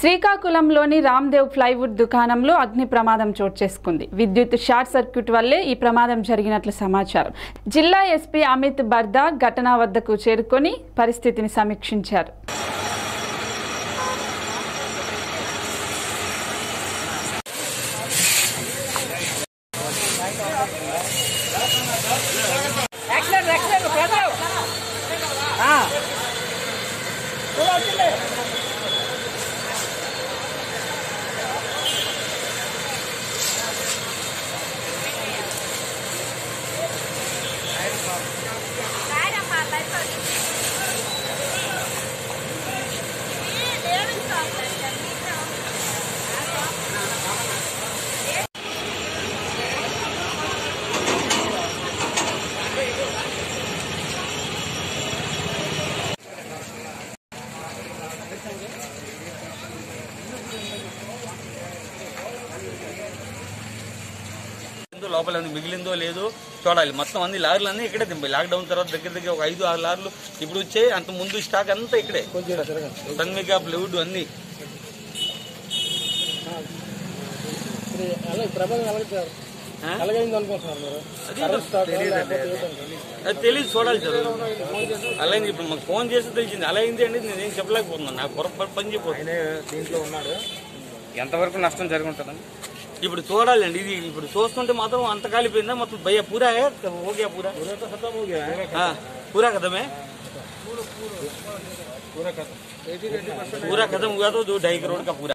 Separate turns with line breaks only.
శ్రీకాకుళంలోని Ramdev plywood దుకాణంలో అగ్ని ప్రమాదం చోటు చేసుకుంది విద్యుత్ షార్ట్ సర్క్యూట్ వల్లే ఈ ప్రమాదం జరిగినట్లు సమాచారం జిల్లా ఎస్పీ అమిత్ బర్దా ఘటనా వద్దకు చేరుకొని పరిస్థితిని సమీక్షించారు
ఎంతో లోపల ఉంది మిగిలిందో లేదో చూడాలి మొత్తం అన్ని లారీలు అన్నీ ఇక్కడే దింపాయి లాక్డౌన్ తర్వాత దగ్గర దగ్గర ఒక ఐదు ఆరు లారీలు ఇప్పుడు వచ్చే అంత ముందు స్టాక్ అంతా ఇక్కడే సన్మిక ప్లైవుడ్ అన్ని ఆ? అది తెలియదు చూడాలి సార్ అలా అయింది. ఇప్పుడు మాకు ఫోన్ చేసి తెలిసింది అలా అయింది అండి నేనేం చెప్పలేకపోతున్నాను నాకు పొరపాటు పని చెప్పిపోతుంది
దీంట్లో ఉన్నాడు ఎంతవరకు నష్టం జరిగి ఉంటుందండి
ఇప్పుడు చూడాలండి ఇది ఇప్పుడు చూస్తుంటే మాత్రం అంత కాలిపోయిందా మొత్తం భయ్య పూరా है? हो गया पूरा हाँ पूरा खत्म है पूरा खत्म हुआ तो दो ढाई करोड़ का पूरा